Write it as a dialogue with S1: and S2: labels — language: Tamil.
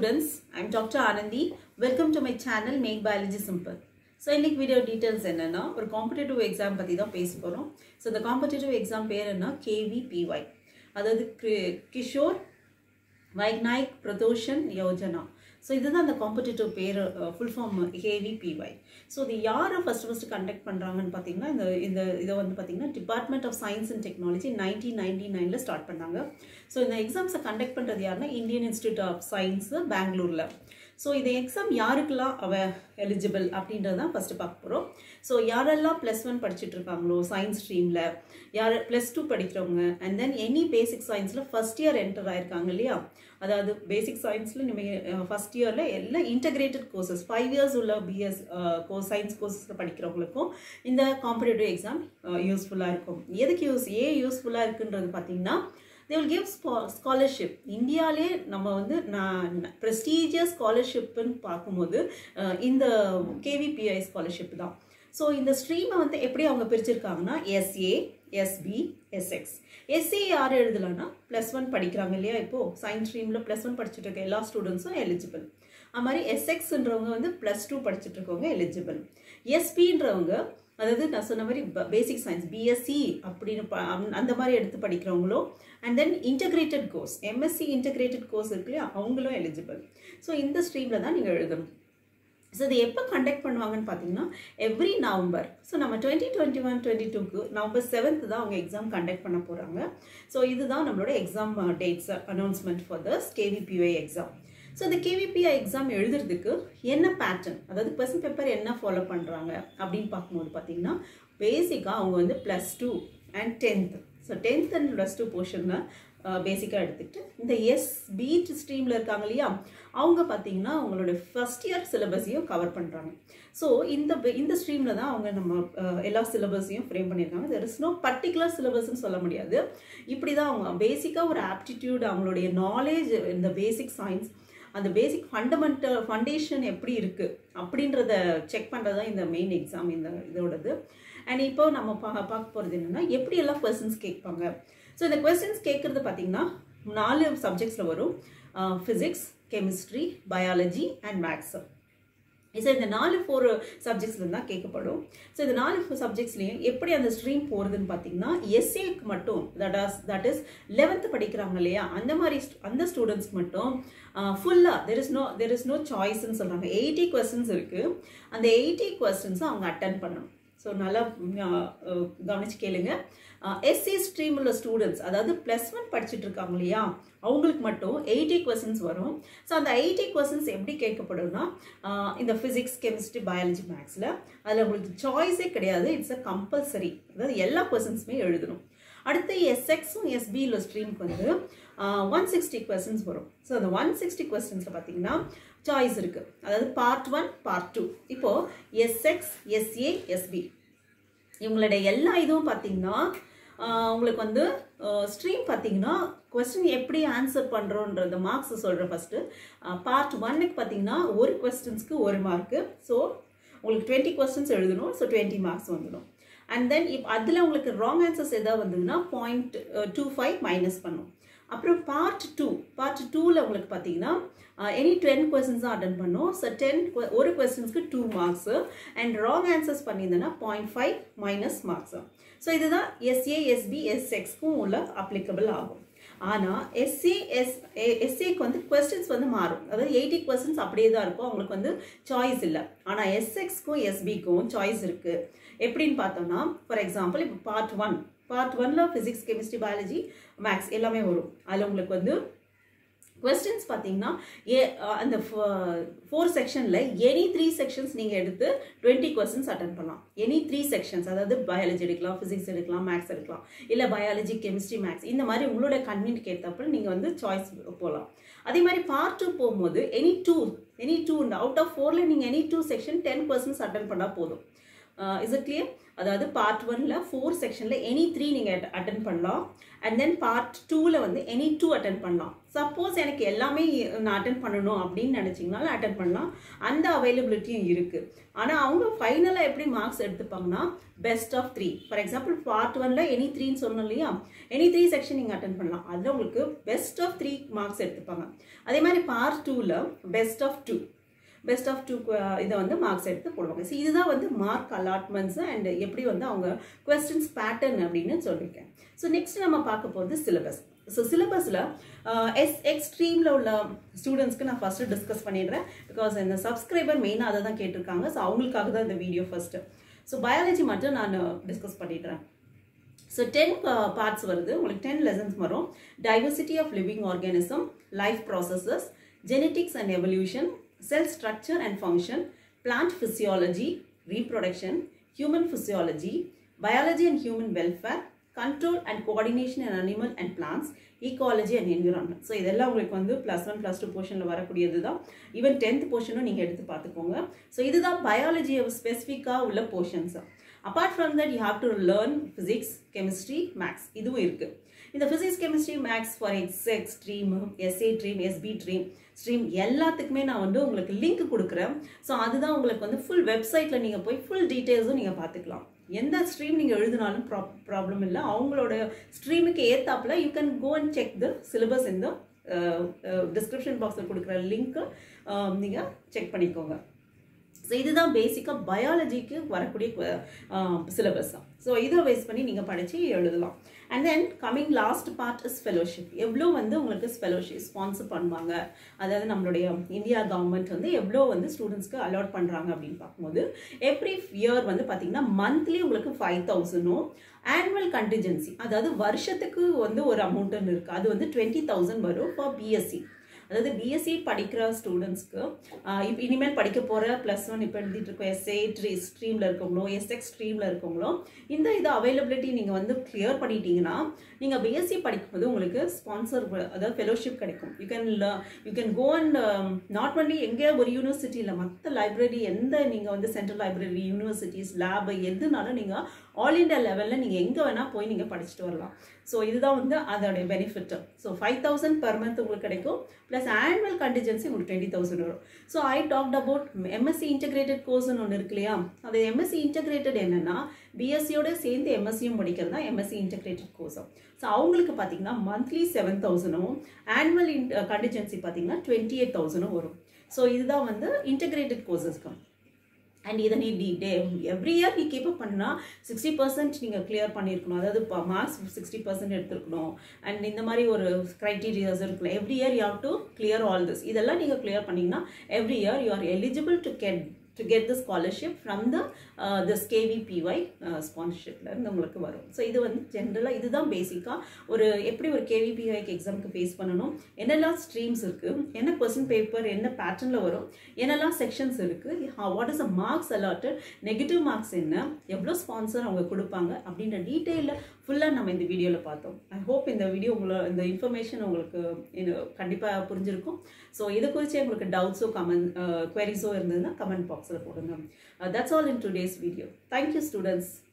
S1: students, I'm Dr. Anandi. Welcome to my channel Make Biology Simple. So இன்னைக்கு வீடியோ டீட்டெயில்ஸ் என்னென்னா ஒரு காம்படிட்டிவ் எக்ஸாம் பற்றி தான் பேச போகிறோம் ஸோ இந்த காம்படிட்டிவ் எக்ஸாம் பேர் என்ன கேவிபிஒய் அதாவது கி- கிஷோர் வைக்நாயக் பிரதோஷன் யோஜனா ஸோ இதுதான் அந்த காம்படிட்டிவ் பேர் ஃபுல் ஃபார்ம் கேவிபிஒய் ஸோ இது யார் ஃபஸ்ட்டு ஃபஸ்ட்டு கண்டக்ட் பண்ணுறாங்கன்னு பார்த்தீங்கன்னா இந்த இந்த இதை வந்து பார்த்தீங்கன்னா department of science and technology nineteen ninety நைனில் ஸ்டார்ட் பண்ணாங்க ஸோ இந்த எக்ஸாம்ஸை கண்டக்ட் பண்ணுறது யாருன்னா இந்தியன் இன்ஸ்டியூட் ஆஃப் சயின்ஸ் பெங்களூரில் ஸோ இந்த எக்ஸாம் யாருக்கெல்லாம் அவ எலிஜிபிள் அப்படின்றது தான் ஃபஸ்ட்டு பார்க்க போகிறோம் ஸோ யாரெல்லாம் ப்ளஸ் ஒன் படிச்சுட்டு இருக்காங்களோ சயின்ஸ் ஸ்ட்ரீமில் யார் ப்ளஸ் டூ படிக்கிறவங்க அண்ட் தென் எனி பேசிக் சயின்ஸில் ஃபஸ்ட் இயர் என்டர் ஆயிருக்காங்க இல்லையா அதாவது பேசிக் சயின்ஸில் நீங்கள் ஃபஸ்ட் இயரில் எல்லாம் இன்டகிரேட்டட் கோர்சஸ் ஃபைவ் இயர்ஸ் உள்ள பிஎஸ் கோர்ஸ் சயின்ஸ் கோர்ஸஸில் படிக்கிறவங்களுக்கும் இந்த காம்படிட்டிவ் எக்ஸாம் யூஸ்ஃபுல்லாக இருக்கும் எதுக்கு யூஸ் ஏன் யூஸ்ஃபுல்லாக இருக்குன்றது பார்த்தீங்கன்னா தே வில் கிவ் ஸ்காலர்ஷிப் இந்தியாவிலே நம்ம வந்து நான் ப்ரெஸ்டீஜியஸ் ஸ்காலர்ஷிப்னு பார்க்கும்போது அஹ், இந்த கேவிபிஐ ஸ்காலர்ஷிப் தான் ஸோ இந்த ஸ்ட்ரீமை வந்து எப்படி அவங்க பிரிச்சிருக்காங்கன்னா எஸ்ஏ எஸ்பி எஸ்எக்ஸ் எஸ்ஏ யார் எழுதலாம்னா ப்ளஸ் ஒன் படிக்கிறாங்க இல்லையா இப்போது சயின்ஸ் ஸ்ட்ரீமில் ப்ளஸ் ஒன் படிச்சுட்டு இருக்க எல்லா ஸ்டூடெண்ட்ஸும் எலிஜிபிள் அது மாதிரி எஸ்எக்ஸ்ன்றவங்க வந்து ப்ளஸ் டூ படிச்சுட்டு இருக்கவங்க எலிஜிபிள் எஸ்பின்றவங்க அதாவது நான் சொன்ன மாதிரி பேசிக் சயின்ஸ் பிஎஸ்சி அப்படின்னு ப- அந்த- அந்த மாதிரி எடுத்து படிக்கிறவங்களும் and then integrated course MSc integrated course இருக்கு இல்லையா அவங்களும் எலிஜிபிள் ஸோ இந்த ஸ்ட்ரீமில் தான் நீங்கள் எழுதணும் ஸோ இது எப்போ கண்டக்ட் பண்ணுவாங்கன்னு பார்த்தீங்கன்னா எவ்ரி நவம்பர் ஸோ நம்ம டுவெண்ட்டி டுவெண்ட்டி ஒன் டுவெண்ட்டி டூக்கு நவம்பர் செவன்த் தான் அவங்க எக்ஸாம் கண்டக்ட் பண்ண போகிறாங்க ஸோ இதுதான் நம்மளோட exam dates announcement for the KVPY exam so இந்த கேவிபிஐ எக்ஸாம் எழுதுறதுக்கு என்ன பேட்டர்ன் அதாவது கொஸ்டின் பேப்பர் என்ன ஃபாலோ பண்ணுறாங்க அப்படின்னு பார்க்கும்போது பார்த்தீங்கன்னா பேசிக்காக அவங்க வந்து plus two and tenth so tenth and plus two போர்ஷனை பேசிக்காக எடுத்துக்கிட்டு இந்த எஸ் பீட் ஸ்ட்ரீமில் இருக்காங்க இல்லையா அவங்க பார்த்தீங்கன்னா அவங்களோட ஃபஸ்ட் இயர் சிலபஸையும் கவர் பண்ணுறாங்க ஸோ இந்த ப- இந்த ஸ்ட்ரீமில் தான் அவங்க நம்ம அஹ், எல்லா சிலபஸையும் ஃப்ரேம் பண்ணியிருக்காங்க தெர் இஸ் நோ பர்டிகுலர் சிலபஸ்ன்னு சொல்ல முடியாது இப்படி தான் அவங்க பேசிக்காக ஒரு ஆப்டிடியூட் அவங்களுடைய நாலேஜ் இந்த பேசிக் சயின்ஸ் அந்த பேசிக் ஃபண்டமெண்டல் ஃபண்டேஷன் எப்படி இருக்குது அப்படின்றத செக் பண்ணுறது தான் இந்த மெயின் எக்ஸாம் இந்த இதோடது அண்ட் இப்போ நம்ம பா பார்க்க போகிறது என்னென்னா எப்படியெல்லாம் கொஸ்டின்ஸ் கேட்பாங்க ஸோ இந்த கொஸ்டின்ஸ் கேட்குறது பார்த்தீங்கன்னா நாலு சப்ஜெக்ட்ஸில் வரும் physics chemistry biology and maths so இந்த நாலு ஃபோர் சப்ஜெக்ட்ஸ்ல தான் கேட்கப்படும் ஸோ இந்த நாலு சப்ஜெக்ட்ஸ்லையும் எப்படி அந்த ஸ்ட்ரீம் போகிறதுன்னு பார்த்தீங்கன்னா எஸ்ஏக்கு மட்டும் that as that is eleventh படிக்கிறாங்க இல்லையா அந்த மாதிரி stu- அந்த ஸ்டூடெண்ட்ஸ்க்கு மட்டும் ஃபுல்லாக there is no there is no சாய்ஸ்ன்னு சொல்கிறாங்க எயிட்டி கொஸ்டின்ஸ் இருக்குது அந்த எயிட்டி கொஸ்டின்ஸை அவங்க அட்டன் பண்ணணும் ஸோ நல்லா அஹ், அஹ், கவனிச்சு கேளுங்க எஸ்சி ஸ்ட்ரீம் உள்ள ஸ்டூடெண்ட்ஸ் அதாவது ப்ளஸ் ஒன் படிச்சுட்டு இருக்காங்க இல்லையா அவங்களுக்கு மட்டும் எயிட்டி கொஸ்டின்ஸ் வரும் ஸோ அந்த எயிட்டி கொஸ்டின்ஸ் எப்படி கேட்கப்படும்னா ஆஹ் இந்த ஃபிசிக்ஸ் கெமிஸ்ட்ரி பயாலஜி மேக்ஸில் அதில் உங்களுக்கு சாய்ஸே கிடையாது இட்ஸ் அ கம்பல்சரி அதாவது எல்லா கொஸ்டின்ஸுமே எழுதணும் அடுத்து எஸ்எக்ஸும் எஸ்பியில் ஸ்ட்ரீமுக்கு வந்து ஒன் சிக்ஸ்டி கொஸ்டின்ஸ் வரும் ஸோ அந்த ஒன் சிக்ஸ்டி கொஸ்டின்ஸில் பார்த்தீங்கன்னா சாய்ஸ் இருக்குது அதாவது பார்ட் ஒன் பார்ட் டூ இப்போது எஸ்எக்ஸ் எஸ்ஏ எஸ்பி இவங்களுடைய எல்லா இதுவும் பார்த்தீங்கன்னா ஆஹ் உங்களுக்கு வந்து ஸ்ட்ரீம் பார்த்தீங்கன்னா கொஸ்டின் எப்படி ஆன்சர் பண்ணுறோன்றது மார்க்ஸ் சொல்கிறேன் ஃபஸ்ட்டு பார்ட் ஒன்னுக்கு பார்த்தீங்கன்னா ஒரு கொஸ்டின்ஸ்க்கு ஒரு மார்க்கு ஸோ உங்களுக்கு டுவெண்ட்டி கொஸ்டின்ஸ் எழுதணும் ஸோ டுவெண்ட்டி மார்க்ஸ் வந்துடும் அண்ட் தென் இப்போ அதில் உங்களுக்கு ராங் ஆன்சர்ஸ் எதாவது வந்ததுன்னா பாயிண்ட் டூ ஃபைவ் மைனஸ் பண்ணும் அப்புறம் பார்ட் டூ பார்ட் டூவில் உங்களுக்கு பார்த்தீங்கன்னா எனி டென் கொஸ்டின்ஸ் தான் அட்டன் பண்ணும் ஸோ டென் ஒரு கொஸ்டின்ஸ்க்கு two marks and wrong answers பண்ணியிருந்தேன்னா point five minus marks so இதுதான் எஸ்ஏ எஸ்பி எஸ்எக்ஸ்க்கும் உள்ள அப்ளிகபிள் ஆகும் ஆனால் எஸ்சி எஸ் எஸ்ஏக்கு வந்து கொஸ்டின்ஸ் வந்து மாறும் அதாவது எயிட்டி கொஸ்டின்ஸ் அப்படியே தான் இருக்கும் அவங்களுக்கு வந்து சாய்ஸ் இல்லை ஆனால் எஸ்எக்ஸ்க்கும் எஸ்பிக்கும் சாய்ஸ் இருக்குது எப்படின்னு பார்த்தோம்னா ஃபார் எக்ஸாம்பிள் இப்போ பார்ட் ஒன் பார்ட் ஒன்ல ஃபிசிக்ஸ் கெமிஸ்ட்ரி பயாலஜி மேக்ஸ் எல்லாமே வரும் அதில் உங்களுக்கு வந்து கொஸ்டின்ஸ் பார்த்தீங்கன்னா ஏ அஹ் அந்த ஃபோர் செக்ஷனில் எனி த்ரீ செக்ஷன்ஸ் நீங்கள் எடுத்து டுவெண்ட்டி கொஸ்டின்ஸ் அட்டன் பண்ணலாம் எனி த்ரீ செக்ஷன்ஸ் அதாவது பயாலஜி எடுக்கலாம் ஃபிசிக்ஸ் எடுக்கலாம் மேக்ஸ் எடுக்கலாம் இல்லை பயாலஜி கெமிஸ்ட்ரி மேக்ஸ் இந்த மாதிரி உங்களோட கன்வீனியன்ட் ஏற்றப்ப நீங்கள் வந்து சாய்ஸ் போகலாம் அதே மாதிரி பார்ட் டூ போகும்போது any two any two out of ஃபோரில் நீங்கள் any two section ten percents attend பண்ணால் போதும் இஸ் இட் கிளியர் அதாவது பார்ட் ஒன்ல ஃபோர் செக்ஷனில் எனி த்ரீ நீங்கள் அட்டன் பண்ணலாம் அண்ட் தென் பார்ட் டூவில் வந்து எனி டூ அட்டன் பண்ணலாம் சப்போஸ் எனக்கு எல்லாமே நான் அட்டன் பண்ணணும் அப்படின்னு நினச்சிங்கனாலும் அட்டன் பண்ணலாம் அந்த அவைலபிலிட்டியும் இருக்குது ஆனால் அவங்க ஃபைனலாக எப்படி மார்க்ஸ் எடுத்துப்பாங்கன்னா best of three for example part ஒன்ல எனி த்ரீன்னு சொன்னோம் இல்லையா எனி த்ரீ செக்ஷன் நீங்கள் அட்டன் பண்ணலாம் அதில் உங்களுக்கு பெஸ்ட் ஆஃப் த்ரீ மார்க்ஸ் எடுத்துப்பாங்க அதே மாதிரி பார்ட் டூவில் best of two best of two இதை வந்து மார்க்ஸ் எடுத்து போடுவாங்க ஸோ இதுதான் வந்து மார்க் அலாட்மெண்ட்ஸ் அண்ட் எப்படி வந்து அவங்க கொஸ்டின்ஸ் பேட்டர்ன் அப்படின்னு சொல்லியிருக்கேன் ஸோ நெக்ஸ்ட் நம்ம பார்க்க போகிறது சிலபஸ் ஸோ சிலபஸில் எஸ் எக்ஸ்ட்ரீமில் உள்ள ஸ்டூடெண்ட்ஸ்க்கு நான் ஃபஸ்ட்டு டிஸ்கஸ் பண்ணிடுறேன் பிகாஸ் இந்த சப்ஸ்கிரைபர் மெயினாக அதை தான் கேட்டிருக்காங்க ஸோ அவங்களுக்காக தான் இந்த வீடியோ ஃபஸ்ட்டு ஸோ பயாலஜி மட்டும் நான் டிஸ்கஸ் பண்ணிடுறேன் ஸோ டென் பார்ட்ஸ் வருது உங்களுக்கு டென் லெசன்ஸ் வரும் diversity of living organism life processes genetics and evolution cell structure and function plant physiology reproduction human physiology biology and human welfare control and coordination and animal and plants ecology and environment so இதெல்லாம் உங்களுக்கு வந்து ப்ளஸ் ஒன் ப்ளஸ் டூ போர்ஷனில் வரக்கூடியது தான் ஈவன் டென்த் போர்ஷனும் நீங்கள் எடுத்து பார்த்துக்கோங்க ஸோ இதுதான் பயாலஜி ஸ்பெசிஃபிக்காக உள்ள portions apart from that you have to learn physics chemistry maths இதுவும் இருக்குது இந்த physics chemistry maths for X X stream SA stream SB stream stream எல்லாத்துக்குமே நான் வந்து உங்களுக்கு லிங்க் கொடுக்குறேன் ஸோ அதுதான் உங்களுக்கு வந்து ஃபுல் வெப்சைட்டில் நீங்கள் போய் ஃபுல் டீட்டெயில்ஸும் நீங்கள் பார்த்துக்கலாம் எந்த ஸ்ட்ரீம் நீங்கள் எழுதினாலும் ப்ரா ப்ராப்ளம் இல்லை அவங்களோட ஸ்ட்ரீமுக்கு ஏத்தாப்புல you can go and check the syllabus இந்த டிஸ்கிரிப்ஷன் பாக்ஸில் கொடுக்குற லிங்க்கு நீங்கள் செக் பண்ணிக்கோங்க ஸோ இதுதான் பேசிக்காக பயாலஜிக்கு வரக்கூடிய சிலபஸ் தான் ஸோ இதை பேஸ் பண்ணி நீங்கள் படித்து எழுதலாம் and then coming last part is fellowship எவ்வளோ வந்து உங்களுக்கு ஃபெலோஷிப் ஸ்பான்சர் பண்ணுவாங்க அதாவது நம்மளுடைய இந்தியா கவர்மெண்ட் வந்து எவ்வளோ வந்து ஸ்டூடெண்ட்ஸ்க்கு அலாட் பண்ணுறாங்க அப்படின்னு பார்க்கும்போது எவ்ரி இயர் வந்து பார்த்தீங்கன்னா மந்த்லி உங்களுக்கு ஃபைவ் தௌசண்டும் ஆனுவல் கண்டிஜென்சி அதாவது வருஷத்துக்கு வந்து ஒரு அமௌண்ட்டுன்னு இருக்குது அது வந்து டுவெண்ட்டி தௌசண்ட் வரும் ஃபார் பிஎஸ்சி அதாவது பிஎஸ்சி படிக்கிற ஸ்டூடெண்ட்ஸ்க்கு இப்போ இனிமேல் படிக்க போகிற ப்ளஸ் ஒன் இப்போ எழுதிட்டு இருக்கோம் எஸ்ஏ ட்ரீ ஸ்ட்ரீமில் இருக்கவங்களோ எஸ்எக்ஸ் ஸ்ட்ரீமில் இருக்கவங்களோ இந்த இது அவைலபிலிட்டி நீங்கள் வந்து கிளியர் பண்ணிட்டீங்கன்னா நீங்கள் பிஎஸ்சி படிக்கும்போது உங்களுக்கு ஸ்பான்சர் அதாவது ஃபெலோஷிப் கிடைக்கும் you can you can go and not only எங்கே ஒரு யூனிவர்சிட்டியில் மற்ற லைப்ரரி எந்த நீங்கள் வந்து சென்ட்ரல் லைப்ரரி யூனிவர்சிட்டிஸ் லேபு எதுனாலும் நீங்கள் ஆல் இண்டியா லெவலில் நீங்கள் எங்கே வேணால் போய் நீங்கள் படிச்சுட்டு வரலாம் ஸோ இதுதான் வந்து அதோடைய benefit so five thousand per month உங்களுக்கு கிடைக்கும் ப்ளஸ் ஆனுவல் கண்டிஜென்சி உங்களுக்கு டுவெண்ட்டி தௌசண்ட் வரும் so I talked about MSc integrated கோர்ஸ்னு ஒன்று இருக்கு இல்லையா அது எம்எஸ்சி இன்டகிரேட்டட் என்னென்னா பிஎஸ்சியோட சேர்ந்து எம்எஸ்சியும் படிக்கிறது தான் எம்எஸ்சி இன்டகிரேட்டட் கோர்ஸும் ஸோ அவங்களுக்கு பார்த்தீங்கன்னா மந்த்லி செவன் தௌசண்டும் ஆனுவல் இன் கண்டிஜென்சி பார்த்தீங்கன்னா டுவெண்ட்டி எயிட் தௌசண்டும் வரும் ஸோ இதுதான் வந்து இன்டகிரேட்டட் கோர்சஸ்க்கு அண்ட் இதை நீ டி டே எவ்ரி இயர் நீ கீப் அப் பண்ணால் சிக்ஸ்டி பர்சன்ட் நீங்கள் கிளியர் பண்ணியிருக்கணும் அதாவது இப்போ மார்க்ஸ் சிக்ஸ்டி பர்சன்ட் எடுத்துருக்கணும் அண்ட் இந்த மாதிரி ஒரு க்ரைட்டீரியாஸ் இருக்குல்ல every year you have to clear all this இதெல்லாம் நீங்கள் கிளியர் பண்ணிங்கன்னா every year you are eligible to get to get the scholarship from the this KVPY ஸ்பான்சர்ஷிப்லேருந்து உங்களுக்கு வரும் ஸோ இது வந்து ஜென்ரலாக இதுதான் பேசிக்காக ஒரு எப்படி ஒரு கேவிபிஒய்க்கு எக்ஸாமுக்கு ஃபேஸ் பண்ணணும் என்னெல்லாம் ஸ்ட்ரீம்ஸ் இருக்குது என்ன கொஸ்டின் பேப்பர் என்ன பேட்டர்னில் வரும் என்னெல்லாம் செக்ஷன்ஸ் இருக்குது what is a marks allotted negative marks என்ன எவ்வளோ ஸ்பான்சர் அவங்க கொடுப்பாங்க அப்படின்ற டீட்டெயிலில் ஃபுல்லாக நம்ம இந்த வீடியோவில் பார்த்தோம் ஐ ஹோப் இந்த வீடியோ உங்களை இந்த இன்ஃபர்மேஷன் உங்களுக்கு கண்டிப்பாக புரிஞ்சிருக்கும் ஸோ இது குறித்து உங்களுக்கு டவுட்ஸோ கமெண்ட் குவரிஸோ இருந்ததுன்னா கமெண்ட் பாக்ஸில் போடுங்க that's all in today's video thank you students